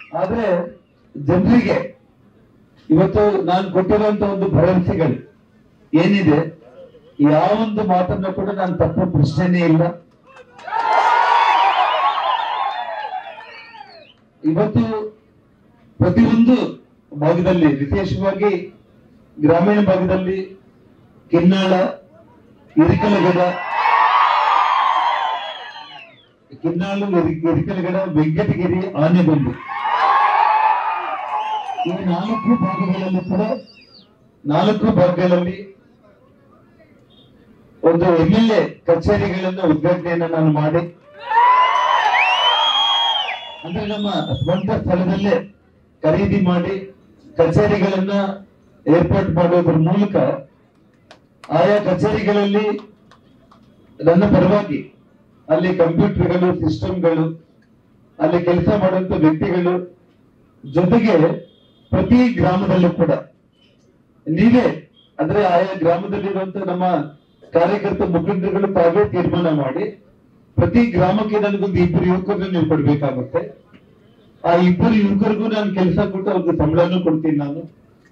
ಆದ್ರೆ ಜನರಿಗೆ ಇವತ್ತು ನಾನು ಕೊಟ್ಟಿರುವಂತ ಒಂದು ಭರವಸೆಗಳು ಏನಿದೆ ಯಾವೊಂದು ಮಾತನ್ನ ಕೂಡ ನಾನು ತಪ್ಪು ಪ್ರಶ್ನೆನೇ ಇಲ್ಲ ಇವತ್ತು ಪ್ರತಿಯೊಂದು ಭಾಗದಲ್ಲಿ ವಿಶೇಷವಾಗಿ ಗ್ರಾಮೀಣ ಭಾಗದಲ್ಲಿ ಕಿನ್ನಾಳ ಇರಿಕಲಗಡ ಕಿನ್ನಾಳು ಇರಿ- ಇರಿಕಲಗಡ ವೆಂಕಟಗಿರಿ ಆನೆಗೊಂದು ಈ ನಾಲ್ಕು ಭಾಗಗಳಲ್ಲಿ ಕೂಡ ನಾಲ್ಕು ಭಾಗಗಳಲ್ಲಿ ಒಂದು ಎಂ ಎಲ್ ಎ ಕಚೇರಿಗಳನ್ನ ಉದ್ಘಾಟನೆಯನ್ನ ನಾನು ಮಾಡಿ ಅಂದ್ರೆ ನಮ್ಮ ಸ್ವಂತ ಸ್ಥಳದಲ್ಲೇ ಖರೀದಿ ಮಾಡಿ ಕಚೇರಿಗಳನ್ನ ಏರ್ಪಾಟ್ ಮಾಡೋದ್ರ ಮೂಲಕ ಆಯಾ ಕಚೇರಿಗಳಲ್ಲಿ ನನ್ನ ಪರವಾಗಿ ಅಲ್ಲಿ ಕಂಪ್ಯೂಟರ್ಗಳು ಸಿಸ್ಟಮ್ಗಳು ಅಲ್ಲಿ ಕೆಲಸ ಮಾಡುವಂತ ವ್ಯಕ್ತಿಗಳು ಜೊತೆಗೆ ಪ್ರತಿ ಗ್ರಾಮದಲ್ಲೂ ಕೂಡ ನೀವೇ ಅಂದ್ರೆ ಆಯಾ ಗ್ರಾಮದಲ್ಲಿರುವಂತ ನಮ್ಮ ಕಾರ್ಯಕರ್ತ ಮುಖಂಡರುಗಳು ತಾವೇ ತೀರ್ಮಾನ ಮಾಡಿ ಪ್ರತಿ ಗ್ರಾಮಕ್ಕೆ ನನಗೊಂದು ಇಬ್ಬರು ಯುವಕರನ್ನ ನೀವು ಕೊಡ್ಬೇಕಾಗುತ್ತೆ ಆ ಇಬ್ಬರು ಯುವಕರಿಗೂ ನಾನು ಕೆಲಸ ಕೊಟ್ಟು ಅವ್ರಿಗೆ ಸಂಬಳನೂ ಕೊಡ್ತೀನಿ ನಾನು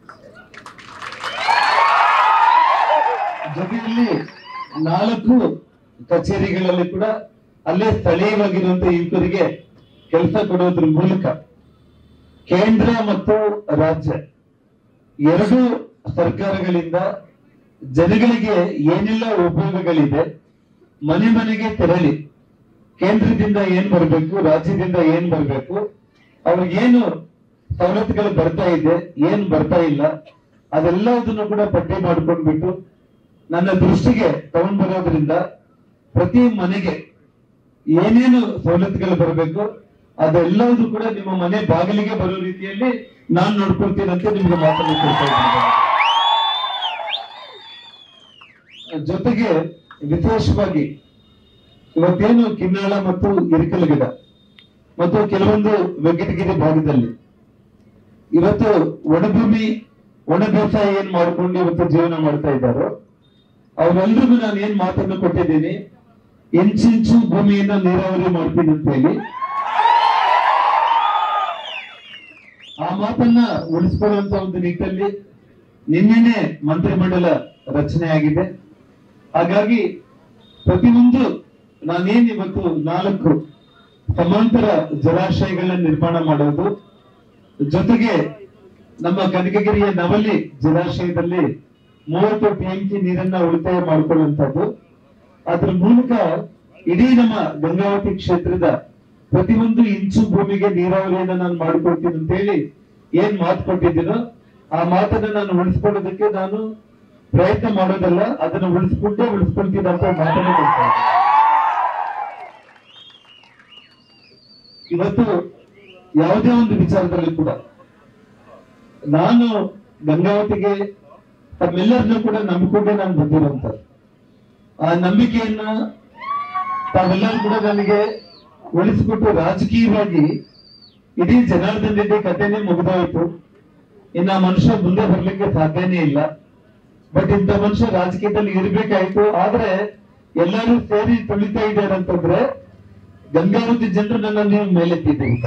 ಜೊತೆಯಲ್ಲಿ ನಾಲ್ಕು ಕಚೇರಿಗಳಲ್ಲಿ ಕೂಡ ಅಲ್ಲೇ ಸ್ಥಳೀಯವಾಗಿರುವಂತ ಯುವಕರಿಗೆ ಕೆಲಸ ಕೊಡೋದ್ರ ಮೂಲಕ ಕೇಂದ್ರ ಮತ್ತು ರಾಜ್ಯ ಎರಡು ಸರ್ಕಾರಗಳಿಂದ ಜನಗಳಿಗೆ ಏನೆಲ್ಲ ಉಪಯೋಗಗಳಿದೆ ಮನೆ ಮನೆಗೆ ತೆರಳಿ ಕೇಂದ್ರದಿಂದ ಏನ್ ಬರಬೇಕು ರಾಜ್ಯದಿಂದ ಏನ್ ಬರಬೇಕು ಅವ್ರಿಗೇನು ಸವಲತ್ತುಗಳು ಬರ್ತಾ ಇದೆ ಏನ್ ಬರ್ತಾ ಇಲ್ಲ ಅದೆಲ್ಲದನ್ನು ಕೂಡ ಪಟ್ಟಿ ಮಾಡ್ಕೊಂಡ್ಬಿಟ್ಟು ನನ್ನ ದೃಷ್ಟಿಗೆ ತಗೊಂಡ್ ಬರೋದ್ರಿಂದ ಪ್ರತಿ ಮನೆಗೆ ಏನೇನು ಸವಲತ್ತುಗಳು ಬರಬೇಕು ಅದೆಲ್ಲವೂ ಕೂಡ ನಿಮ್ಮ ಮನೆ ಬಾಗಿಲಿಗೆ ಬರೋ ರೀತಿಯಲ್ಲಿ ನಾನ್ ನೋಡ್ಕೊಳ್ತೀನಂತ ನಿಮ್ಗೆ ಮಾತನ್ನು ಕೊಡ್ತಾ ಇದ್ದೀನಿ ಜೊತೆಗೆ ವಿಶೇಷವಾಗಿ ಇವತ್ತೇನು ಕಿನ್ನಾಳ ಮತ್ತು ಇರಿಕಲಗಿಡ ಮತ್ತು ಕೆಲವೊಂದು ವೆಂಕಟಗಿರಿ ಭಾಗದಲ್ಲಿ ಇವತ್ತು ಒಣಭೂಮಿ ಒಣ ಬೇಸಾಯ ಏನ್ ಮಾಡ್ಕೊಂಡು ಇವತ್ತು ಜೀವನ ಮಾಡ್ತಾ ಇದ್ದಾರೋ ಅವರೆಲ್ರಿಗೂ ನಾನು ಏನ್ ಮಾತನ್ನು ಕೊಟ್ಟಿದ್ದೀನಿ ಇಂಚಿಂಚು ಭೂಮಿಯನ್ನ ನೀರಾವರಿ ಮಾಡ್ತೀನಿ ಅಂತ ಹೇಳಿ ಆ ಮಾತನ್ನ ಉಳಿಸ್ಕೊಳ್ಳುವಂತ ಒಂದು ನಿಟ್ಟಲ್ಲಿ ನಿನ್ನೆನೆ ಮಂತ್ರಿಮಂಡಲ ರಚನೆ ಆಗಿದೆ ಹಾಗಾಗಿ ಪ್ರತಿಯೊಂದು ನಾನೇನ್ ಇವತ್ತು ನಾಲ್ಕು ಸಮಾಂತರ ಜಲಾಶಯಗಳನ್ನ ನಿರ್ಮಾಣ ಮಾಡೋದು ಜೊತೆಗೆ ನಮ್ಮ ಕನಕಗಿರಿಯ ನವಲಿ ಜಲಾಶಯದಲ್ಲಿ ಮೂವತ್ತು ಟಿಎಂಸಿ ನೀರನ್ನ ಉಳಿತಾಯ ಮಾಡ್ಕೊಳ್ಳುವಂಥದ್ದು ಅದ್ರ ಮೂಲಕ ಇಡೀ ನಮ್ಮ ಗಂಗಾವತಿ ಕ್ಷೇತ್ರದ ಪ್ರತಿಯೊಂದು ಇಂಚು ಭೂಮಿಗೆ ನೀರಾವರಿಯನ್ನ ನಾನು ಮಾಡಿಕೊಡ್ತೀನಿ ಅಂತ ಹೇಳಿ ಏನ್ ಮಾತು ಕೊಟ್ಟಿದ್ದೀನೋ ಆ ಮಾತನ್ನ ನಾನು ಉಳಿಸ್ಕೊಳ್ಳೋದಕ್ಕೆ ನಾನು ಪ್ರಯತ್ನ ಮಾಡೋದಲ್ಲ ಅದನ್ನ ಉಳಿಸ್ಕೊಂಡೇ ಉಳಿಸ್ಕೊಳ್ತೀನಿ ಅಂತ ಮಾತನ್ನ ಕೊಡ್ತಾ ಇದ್ದೀನಿ. ಇವತ್ತು ಯಾವುದೇ ಒಂದು ವಿಚಾರದಲ್ಲಿ ಕೂಡ ನಾನು ಗಂಗಾವತಿಗೆ ತಮ್ಮೆಲ್ಲರನ್ನೂ ಕೂಡ ನಂಬಿಕೊಂಡೇ ನಾನು ಬಂದಿರುವಂತ ಆ ನಂಬಿಕೆಯನ್ನ ತಾವೆಲ್ಲರೂ ಕೂಡ ನನಗೆ ಉಳಿಸಿಕೊಟ್ಟು ರಾಜಕೀಯವಾಗಿ ಇಡೀ ಜನಾರ್ದನ್ ರೆಡ್ಡಿ ಕಥೆನೇ ಮುಗಿದೋಯ್ತು ಇನ್ನ ಆ ಮನುಷ್ಯ ಮುಂದೆ ಬರ್ಲಿಕ್ಕೆ ಸಾಧ್ಯನೇ ಇಲ್ಲ ಬಟ್ ಇಂಥ ಮನುಷ್ಯ ರಾಜಕೀಯದಲ್ಲಿ ಇರ್ಬೇಕಾಯ್ತು ಆದ್ರೆ ಎಲ್ಲರೂ ಸೇರಿ ತುಳಿತಾ ಇದ್ದಾರೆ ಅಂತಂದ್ರೆ ಗಂಗಾವತಿ ಜನರು ನನ್ನ ನೀವು ಮೇಲೆತ್ತಿದ್ದೀವಿ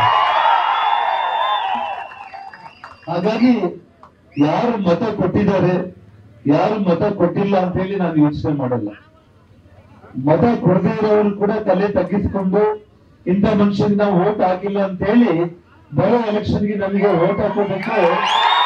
ಹಾಗಾಗಿ ಯಾರು ಮತ ಕೊಟ್ಟಿದ್ದಾರೆ ಯಾರು ಮತ ಕೊಟ್ಟಿಲ್ಲ ಅಂತ ಹೇಳಿ ನಾನು ಯೋಚನೆ ಮಾಡಲ್ಲ ಮತ ಕೊಡದೇ ಇರೋರು ಕೂಡ ತಲೆ ತಗ್ಗಿಸ್ಕೊಂಡು ಇಂಥ ಮನುಷ್ಯನಿಗೆ ನಾವು ವೋಟ್ ಹಾಕಿಲ್ಲ ಅಂತ ಹೇಳಿ ಬರೋ ಎಲೆಕ್ಷನ್ಗೆ ನಮಗೆ ವೋಟ್ ಹಾಕೋದಕ್ಕೆ